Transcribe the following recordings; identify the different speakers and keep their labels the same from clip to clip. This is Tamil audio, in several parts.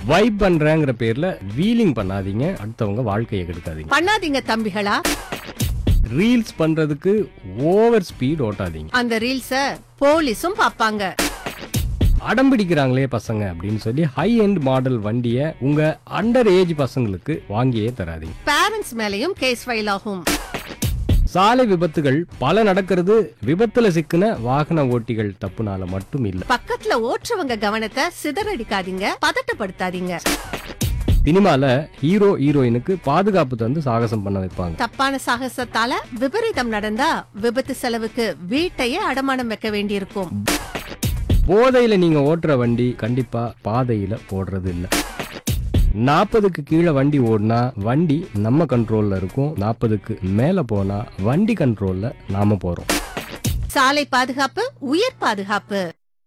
Speaker 1: வைப் பண்றேங்கிற பேர்ல வீலிங் பண்ணாதீங்க அடுத்தவங்க வாழ்க்கையை கெடுக்காதீங்க
Speaker 2: பண்ணாதீங்க தம்பிகளா
Speaker 1: ரீல்ஸ் பண்றதுக்கு ஓவர் ஸ்பீட் ஓட்டாதீங்க
Speaker 2: அந்த ரீல்ஸ போலீஸும் பாப்பாங்க
Speaker 1: அடம் பிடிக்கிறாங்களே பசங்க அப்படின்னு சொல்லி ஹை எண்ட் மாடல் வண்டியை உங்க அண்டர் ஏஜ் பசங்களுக்கு வாங்கியே தராதீங்க
Speaker 2: பேரண்ட்ஸ் மேலயும் கேஸ் ஃபைல் ஆகும்
Speaker 1: சாலை விபத்துகள் பல நடக்கிறது விபத்துல சிக்கின வாகன ஓட்டிகள் தப்புனால மட்டும் இல்ல
Speaker 2: பக்கத்துல ஓட்டுறவங்க கவனத்தை சிதறடிக்காதீங்க பதட்டப்படுத்தாதீங்க
Speaker 1: சினிமால ஹீரோ ஹீரோயினுக்கு பாதுகாப்பு தந்து சாகசம் பண்ண வைப்பாங்க
Speaker 2: தப்பான சாகசத்தால விபரீதம் நடந்தா விபத்து செலவுக்கு வீட்டையே அடமானம் வைக்க வேண்டியிருக்கும்
Speaker 1: போதையில நீங்க ஓட்டுற வண்டி கண்டிப்பா பாதையில ஓடுறது இல்ல நாற்பதுக்கு கீழே வண்டி ஓடினா வண்டி நம்ம கண்ட்ரோல்ல இருக்கும் நாற்பதுக்கு மேல போனா வண்டி கண்ட்ரோல்ல நாம போறோம்
Speaker 2: சாலை பாதுகாப்பு உயிர் பாதுகாப்பு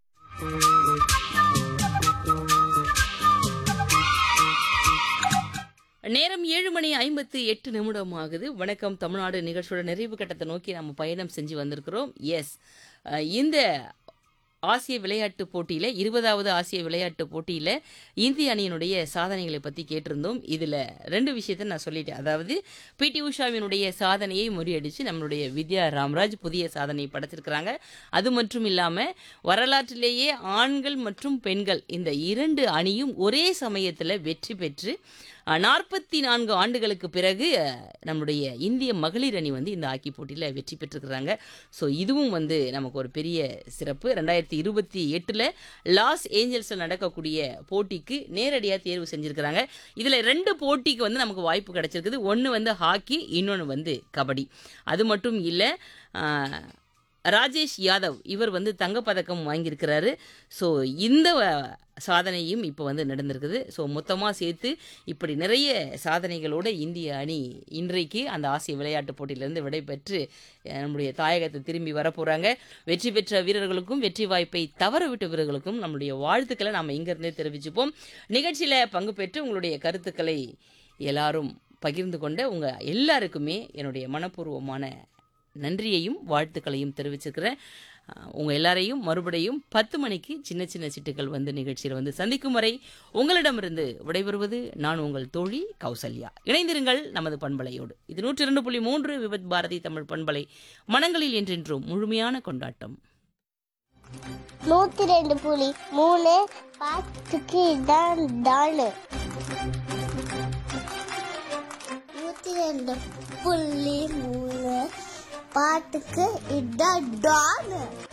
Speaker 3: நேரம் ஏழு மணி ஐம்பத்து எட்டு நிமிடம் ஆகுது வணக்கம் தமிழ்நாடு நிகழ்ச்சியோட நிறைவு கட்டத்தை நோக்கி நம்ம பயணம் செஞ்சு வந்திருக்கிறோம் எஸ் இந்த ஆசிய விளையாட்டு போட்டியில் இருபதாவது ஆசிய விளையாட்டு போட்டியில் இந்திய அணியினுடைய சாதனைகளை பற்றி கேட்டிருந்தோம் இதில் ரெண்டு விஷயத்தை நான் சொல்லிட்டேன் அதாவது பிடி உஷாவினுடைய சாதனையை முறியடித்து நம்மளுடைய வித்யா ராம்ராஜ் புதிய சாதனை படைச்சிருக்கிறாங்க அது மட்டும் இல்லாமல் வரலாற்றிலேயே ஆண்கள் மற்றும் பெண்கள் இந்த இரண்டு அணியும் ஒரே சமயத்தில் வெற்றி பெற்று நாற்பத்தி நான்கு ஆண்டுகளுக்கு பிறகு அஹ், நம்முடைய இந்திய மகளிர் அணி வந்து இந்த ஹாக்கி போட்டியில் வெற்றி பெற்றிருக்கிறாங்க ஸோ இதுவும் வந்து நமக்கு ஒரு பெரிய சிறப்பு ரெண்டாயிரத்தி இருபத்தி எட்டில் லாஸ் ஏஞ்சல்ஸில் நடக்கக்கூடிய போட்டிக்கு நேரடியாக தேர்வு செஞ்சுருக்கிறாங்க இதில் ரெண்டு போட்டிக்கு வந்து நமக்கு வாய்ப்பு கிடைச்சிருக்குது ஒன்று வந்து ஹாக்கி இன்னொன்று வந்து கபடி அது மட்டும் இல்லை ராஜேஷ் யாதவ் இவர் வந்து தங்கப்பதக்கம் வாங்கியிருக்கிறாரு ஸோ இந்த அஹ், சாதனையும் இப்போ வந்து நடந்திருக்குது ஸோ மொத்தமாக சேர்த்து இப்படி நிறைய சாதனைகளோட இந்திய அணி இன்றைக்கு அந்த ஆசிய விளையாட்டுப் போட்டியிலிருந்து விடைபெற்று அஹ், நம்முடைய தாயகத்தை திரும்பி வரப்போகிறாங்க வெற்றி பெற்ற வீரர்களுக்கும் வெற்றி வாய்ப்பை தவற விட்ட வீரர்களுக்கும் நம்முடைய வாழ்த்துக்களை நாம் இங்கிருந்தே தெரிவிச்சுப்போம் நிகழ்ச்சியில் பங்கு பெற்று உங்களுடைய கருத்துக்களை எல்லாரும் பகிர்ந்து கொண்ட உங்கள் எல்லாருக்குமே என்னுடைய மனப்பூர்வமான நன்றியையும் வாழ்த்துக்களையும் தெரிவிச்சிருக்கிறேன் அஹ், உங்க எல்லாரையும் மறுபடியும் பத்து மணிக்கு சின்ன சின்ன சிட்டுகள் வந்து நிகழ்ச்சியில் வந்து சந்திக்கும் வரை உங்களிடமிருந்து விடைபெறுவது நான் உங்கள் தோழி கௌசல்யா இணைந்திருங்கள் நமது பண்பலையோடு இது நூற்றி இரண்டு புள்ளி மூன்று விபத் பாரதி தமிழ் பண்பலை மனங்களில் என்றென்றும் முழுமையான கொண்டாட்டம்
Speaker 4: நூத்தி ரெண்டு புலி மூணு பாத்துக்கு இதான் டானு நூத்தி ரெண்டு புள்ளி மூணு பாட்டுக்கு இதான் டானு